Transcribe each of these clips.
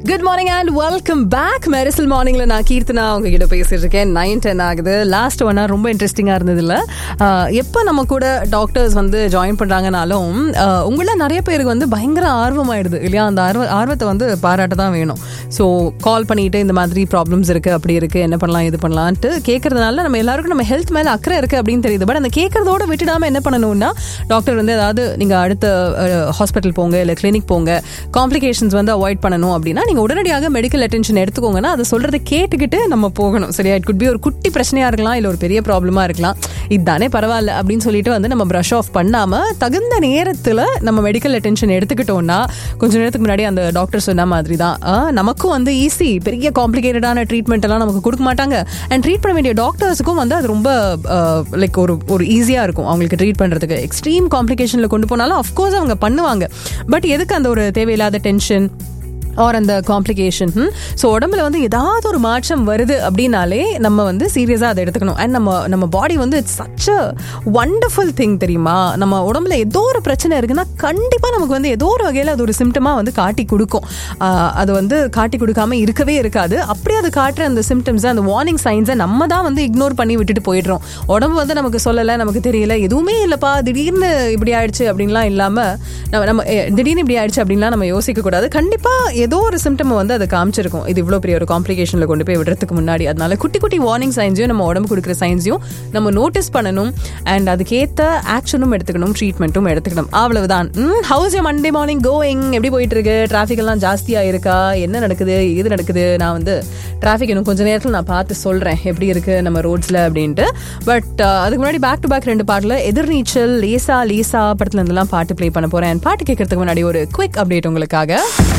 Good morning and welcome back Mersal மார்னிங்ல நான் கீர்த்தனா உங்ககிட்ட பேசிட்டு இருக்கேன் நைன் டென் ஆகுது லாஸ்ட் ஒன் ஹவர் ரொம்ப இன்ட்ரெஸ்டிங்கா இருந்தது இல்ல எப்போ நம்ம கூட டாக்டர்ஸ் வந்து ஜாயின் பண்றாங்கனாலும் உங்கள நிறைய பேருக்கு வந்து பயங்கர ஆர்வம் ஆயிடுது இல்லையா அந்த ஆர்வ ஆர்வத்தை வந்து பாராட்ட தான் வேணும் ஸோ கால் பண்ணிட்டு இந்த மாதிரி ப்ராப்ளம்ஸ் இருக்கு அப்படி இருக்கு என்ன பண்ணலாம் இது பண்ணலான்ட்டு கேட்கறதுனால நம்ம எல்லாருக்கும் நம்ம ஹெல்த் மேல அக்கறை இருக்கு அப்படின்னு தெரியுது பட் அந்த கேட்கறதோட விட்டுடாம என்ன பண்ணணும்னா டாக்டர் வந்து ஏதாவது நீங்க அடுத்த ஹாஸ்பிட்டல் போங்க இல்லை கிளினிக் போங்க காம்ப்ளிகேஷன்ஸ் வந்து அவாய்ட் பண்ணணும் அப்படின்னா நீங்க உடனடியாக மெடிக்கல் அட்டென்ஷன் எடுத்துக்கோங்கன்னா அதை சொல்றதை கேட்டுக்கிட்டு நம்ம போகணும் சரியா இட் குட் பி ஒரு குட்டி பிரச்சனையா இருக்கலாம் இல்லை ஒரு பெரிய ப்ராப்ளமா இருக்கலாம் இதுதானே பரவாயில்ல அப்படின்னு சொல்லிட்டு வந்து நம்ம ப்ரஷ் ஆஃப் பண்ணாம தகுந்த நேரத்தில் நம்ம மெடிக்கல் அட்டென்ஷன் எடுத்துக்கிட்டோம்னா கொஞ்ச நேரத்துக்கு முன்னாடி அந்த டாக்டர் சொன்ன மாதிரி தான் நமக்கும் வந்து ஈஸி பெரிய காம்ப்ளிகேட்டடான ட்ரீட்மெண்ட் எல்லாம் நமக்கு கொடுக்க மாட்டாங்க அண்ட் ட்ரீட் பண்ண வேண்டிய டாக்டர்ஸுக்கும் வந்து அது ரொம்ப லைக் ஒரு ஒரு ஈஸியாக இருக்கும் அவங்களுக்கு ட்ரீட் பண்ணுறதுக்கு எக்ஸ்ட்ரீம் காம்ப்ளிகேஷனில் கொண்டு போனாலும் அஃப்கோர்ஸ் அவங்க பண்ணுவாங்க பட் எதுக்கு அந்த ஒரு தேவையில்லாத டென்ஷன் ஆர் அந்த காம்ப்ளிகேஷன் ஸோ உடம்புல வந்து ஏதாவது ஒரு மாற்றம் வருது அப்படின்னாலே நம்ம வந்து சீரியஸாக அதை எடுத்துக்கணும் அண்ட் நம்ம நம்ம பாடி வந்து it's such a wonderful thing தெரியுமா நம்ம உடம்புல ஏதோ ஒரு பிரச்சனை இருக்குன்னா கண்டிப்பாக நமக்கு வந்து ஏதோ ஒரு வகையில் அது ஒரு சிம்டமாக வந்து காட்டி கொடுக்கும் அது வந்து காட்டி கொடுக்காம இருக்கவே இருக்காது அப்படியே அது காட்டுற அந்த சிம்டம்ஸை அந்த வார்னிங் சைன்ஸை நம்ம தான் வந்து இக்னோர் பண்ணி விட்டுட்டு போயிடுறோம் உடம்பு வந்து நமக்கு சொல்லலை நமக்கு தெரியல எதுவுமே இல்லைப்பா திடீர்னு இப்படி ஆயிடுச்சு அப்படின்லாம் இல்லாமல் நம்ம நம்ம திடீர்னு இப்படி ஆயிடுச்சு அப்படின்லாம் நம்ம யோசிக்க கூடாது கண்டிப்பாக ஏதோ ஒரு சிம்டம் வந்து அதை காமிச்சிருக்கும் இது இவ்வளோ பெரிய ஒரு காம்ப்ளிகேஷனில் கொண்டு போய் விடுறதுக்கு முன்னாடி அதனால குட்டி குட்டி வார்னிங் சைன்ஸையும் நம்ம உடம்பு கொடுக்குற சைன்ஸையும் நம்ம நோட்டீஸ் பண்ணணும் அண்ட் அதுக்கேற்ற ஆக்ஷனும் எடுத்துக்கணும் ட்ரீட்மெண்ட்டும் எடுத்துக்கணும் அவ்வளவுதான் how's a Monday morning going எப்படி போயிட்டு இருக்கு டிராஃபிக் எல்லாம் ஜாஸ்தியாக இருக்கா என்ன நடக்குது இது நடக்குது நான் வந்து டிராஃபிக் இன்னும் கொஞ்சம் நேரத்தில் நான் பார்த்து சொல்கிறேன் எப்படி இருக்கு நம்ம ரோட்ஸில் அப்படின்ட்டு பட் அதுக்கு முன்னாடி பேக் டு பேக் ரெண்டு பாட்டில் எதிர்நீச்சல் லேசா லேசா படத்துல இருந்தெல்லாம் பாட்டு ப்ளே பண்ண போகிறேன் பாட்டு கேட்கறதுக்கு முன்னாடி ஒரு குவிக் அப்டேட் உங்களுக்காக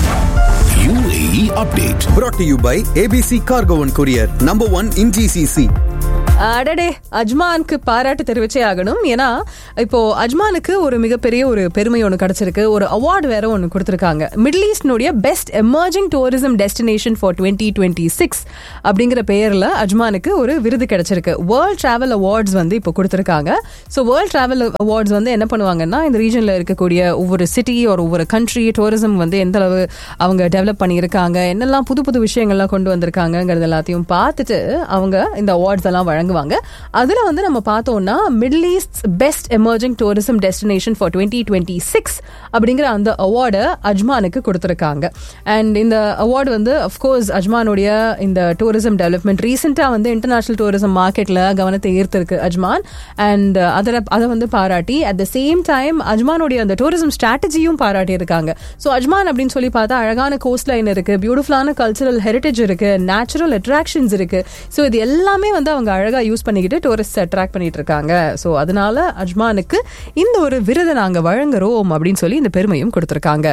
UAE update. brought to you by ABC Cargo and Courier, number one in GCC. அடடே அஜ்மானுக்கு பாராட்டு தெரிவிச்சே ஆகணும் ஏன்னா இப்போ அஜ்மானுக்கு ஒரு மிகப்பெரிய ஒரு பெருமை ஒன்று கிடைச்சிருக்கு ஒரு அவார்டு வேற ஒன்று கொடுத்துருக்காங்க மிடில் ஈஸ்டினுடைய best emerging tourism destination for twenty twenty six அப்படிங்கிற பெயரில் அஜ்மானுக்கு ஒரு விருது கிடைச்சிருக்கு வேர்ல்ட் டிராவல் அவார்ட்ஸ் வந்து இப்போ கொடுத்துருக்காங்க ஸோ வேர்ல்ட் டிராவல் அவார்ட்ஸ் வந்து என்ன பண்ணுவாங்கன்னா இந்த ரீஜனில் இருக்கக்கூடிய ஒவ்வொரு சிட்டி ஒரு ஒவ்வொரு கண்ட்ரி டூரிசம் வந்து எந்த அளவு அவங்க டெவலப் பண்ணியிருக்காங்க என்னெல்லாம் புது புது விஷயங்கள்லாம் கொண்டு வந்திருக்காங்கிறது எல்லாத்தையும் பார்த்துட்டு அவங்க இந்த அவார்ட்ஸ் எல்லாம் வழங்குவாங்க அதுல வந்து நம்ம பார்த்தோம்னா middle east best emerging tourism destination for twenty twenty six அப்படிங்கிற அந்த அவார்டை அஜ்மானுக்கு கொடுத்துருக்காங்க அண்ட் இந்த அவார்டு வந்து அஃப்கோர்ஸ் அஜ்மானுடைய இந்த டூரிசம் டெவலப்மெண்ட் ரீசெண்டாக வந்து இன்டர்நேஷனல் டூரிசம் மார்க்கெட்டில் கவனத்தை ஈர்த்திருக்கு அஜ்மான் அண்ட் அதில் அதை வந்து பாராட்டி அட் த சேம் டைம் அஜ்மானுடைய அந்த டூரிசம் ஸ்ட்ராட்டஜியும் பாராட்டி இருக்காங்க ஸோ அஜ்மான் அப்படின்னு சொல்லி பார்த்தா அழகான கோஸ்ட் லைன் இருக்கு பியூட்டிஃபுல்லான கல்ச்சரல் ஹெரிட்டேஜ் இருக்கு நேச்சுரல் அட்ராக்ஷன்ஸ் இருக்கு ஸோ இது எல்லாமே வந்து அவங்க அழகாக யூஸ் பண்ணிக்கிட்டு டூரிஸ்ட் அட்ராக்ட் பண்ணிட்டு இருக்காங்க ஸோ அதனால அஜ்மானுக்கு இந்த ஒரு விருதை நாங்கள் வழங்குறோம் அப்படின்னு சொல்லி இந்த பெருமையும் கொடுத்துருக்காங்க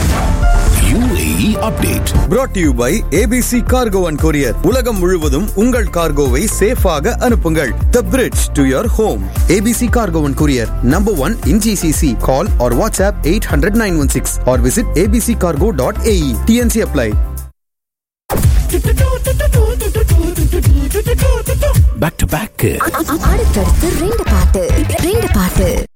UAE update. brought to you by ABC Cargo and Courier. உலகம் முழுவதும் உங்கள் கார்கோவை சேஃபாக அனுப்புங்கள் The bridge to your home. ABC Cargo and Courier, number one in GCC. Call or WhatsApp 800-916 or visit abccargo.ae. TNC apply. Back to back. அடுத்தடுத்து ரெண்டு பாட்டு ரெண்டு பாட்டு